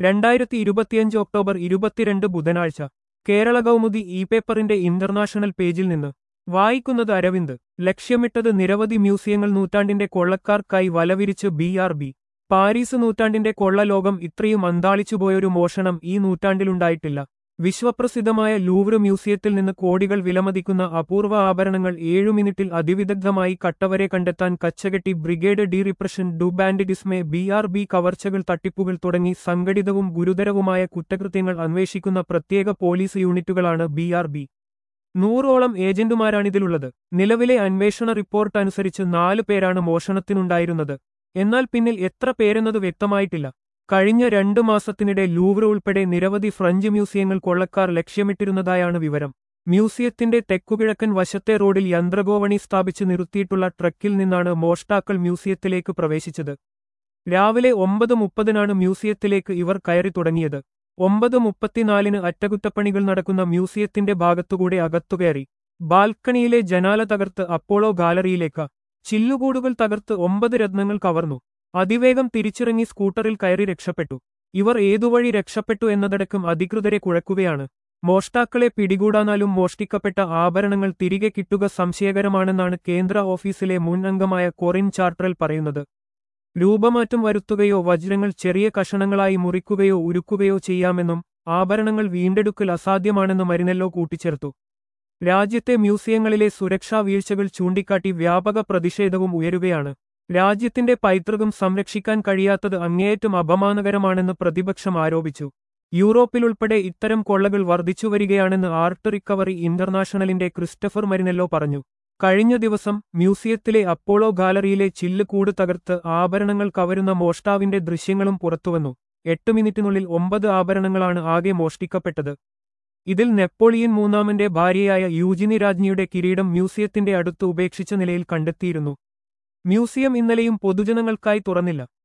രണ്ടായിരത്തി ഇരുപത്തിയഞ്ച് ഒക്ടോബർ ഇരുപത്തിരണ്ട് ബുധനാഴ്ച കേരള കൗമുദി ഇ പേപ്പറിന്റെ ഇന്റർനാഷണൽ പേജിൽ നിന്ന് വായിക്കുന്നത് അരവിന്ദ് ലക്ഷ്യമിട്ടത് നിരവധി മ്യൂസിയങ്ങൾ നൂറ്റാണ്ടിന്റെ കൊള്ളക്കാർക്കായി വലവിരിച്ച് ബി ആർ ബി പാരീസ് നൂറ്റാണ്ടിന്റെ കൊള്ള ലോകം ഇത്രയും അന്താളിച്ചുപോയൊരു മോഷണം ഈ നൂറ്റാണ്ടിലുണ്ടായിട്ടില്ല വിശ്വപ്രസിദ്ധമായ ലൂവ്ര് മ്യൂസിയത്തിൽ നിന്ന് കോടികൾ വിലമതിക്കുന്ന അപൂർവ ആഭരണങ്ങൾ ഏഴു മിനിറ്റിൽ അതിവിദഗ്ധമായി കട്ടവരെ കണ്ടെത്താൻ കച്ചകെട്ടി Brigade de Repression du Banditisme B R B കവർച്ചകൾ തട്ടിപ്പുകൾ തുടങ്ങി സംഘടിതവും ഗുരുതരവുമായ കുറ്റകൃത്യങ്ങൾ അന്വേഷിക്കുന്ന പ്രത്യേക പോലീസ് യൂണിറ്റുകളാണ് ബി ആർ ബി നൂറോളം ഏജന്റുമാരാണിതിലുള്ളത് നിലവിലെ അന്വേഷണ റിപ്പോർട്ട് അനുസരിച്ച് നാലു പേരാണ് മോഷണത്തിനുണ്ടായിരുന്നത് എന്നാൽ പിന്നിൽ എത്ര പേരെന്നത് വ്യക്തമായിട്ടില്ല കഴിഞ്ഞ രണ്ടു മാസത്തിനിടെ ലൂവ്ര ഉൾപ്പെടെ നിരവധി ഫ്രഞ്ച് മ്യൂസിയങ്ങൾ കൊള്ളക്കാർ ലക്ഷ്യമിട്ടിരുന്നതായാണ് വിവരം മ്യൂസിയത്തിന്റെ തെക്കുകിഴക്കൻ വശത്തെ റോഡിൽ യന്ത്രഗോവണി സ്ഥാപിച്ച് നിർത്തിയിട്ടുള്ള ട്രക്കിൽ നിന്നാണ് മോഷ്ടാക്കൾ മ്യൂസിയത്തിലേക്ക് പ്രവേശിച്ചത് രാവിലെ ഒമ്പത് മുപ്പതിനാണ് മ്യൂസിയത്തിലേക്ക് ഇവർ കയറി തുടങ്ങിയത് ഒമ്പത് മുപ്പത്തിനാലിന് അറ്റകുറ്റപ്പണികൾ നടക്കുന്ന മ്യൂസിയത്തിന്റെ ഭാഗത്തുകൂടെ അകത്തുകയറി ബാൽക്കണിയിലെ ജനാല തകർത്ത് അപ്പോളോ ഗാലറിയിലേക്ക് ചില്ലുകൂടുകൾ തകർത്ത് ഒമ്പത് രത്നങ്ങൾ കവർന്നു അതിവേഗം തിരിച്ചിറങ്ങി സ്കൂട്ടറിൽ കയറി രക്ഷപ്പെട്ടു ഇവർ ഏതുവഴി രക്ഷപ്പെട്ടു എന്നതടക്കം അധികൃതരെ കുഴക്കുകയാണ് മോഷ്ടാക്കളെ പിടികൂടാനാലും മോഷ്ടിക്കപ്പെട്ട ആഭരണങ്ങൾ തിരികെ കിട്ടുക സംശയകരമാണെന്നാണ് കേന്ദ്ര ഓഫീസിലെ മുൻ അംഗമായ കൊറിൻ ചാർട്ടറൽ പറയുന്നത് രൂപമാറ്റം വരുത്തുകയോ വജ്രങ്ങൾ ചെറിയ കഷണങ്ങളായി മുറിക്കുകയോ ഉരുക്കുകയോ ചെയ്യാമെന്നും ആഭരണങ്ങൾ വീണ്ടെടുക്കൽ അസാധ്യമാണെന്ന് മരിനെല്ലോ കൂട്ടിച്ചേർത്തു രാജ്യത്തെ മ്യൂസിയങ്ങളിലെ സുരക്ഷാ വീഴ്ചകൾ ചൂണ്ടിക്കാട്ടി വ്യാപക പ്രതിഷേധവും ഉയരുകയാണ് രാജ്യത്തിന്റെ പൈതൃകം സംരക്ഷിക്കാൻ കഴിയാത്തത് അങ്ങേയറ്റം അപമാനകരമാണെന്ന് പ്രതിപക്ഷം ആരോപിച്ചു യൂറോപ്പിലുൾപ്പെടെ ഇത്തരം കൊള്ളകൾ വർദ്ധിച്ചുവരികയാണെന്ന് ആർട്ട് റിക്കവറി ഇന്റർനാഷണലിന്റെ ക്രിസ്റ്റഫർ മരിനെല്ലോ പറഞ്ഞു കഴിഞ്ഞ ദിവസം മ്യൂസിയത്തിലെ അപ്പോളോ ഗാലറിയിലെ ചില്ലുകൂട് തകർത്ത് ആഭരണങ്ങൾ കവരുന്ന മോഷ്ടാവിന്റെ ദൃശ്യങ്ങളും പുറത്തുവന്നു എട്ട് മിനിറ്റിനുള്ളിൽ ഒമ്പത് ആഭരണങ്ങളാണ് ആകെ മോഷ്ടിക്കപ്പെട്ടത് ഇതിൽ നെപ്പോളിയൻ മൂന്നാമന്റെ ഭാര്യയായ യൂജിനി രാജ്ഞിയുടെ കിരീടം മ്യൂസിയത്തിന്റെ അടുത്ത് ഉപേക്ഷിച്ച നിലയിൽ കണ്ടെത്തിയിരുന്നു മ്യൂസിയം ഇന്നലെയും പൊതുജനങ്ങൾക്കായി തുറന്നില്ല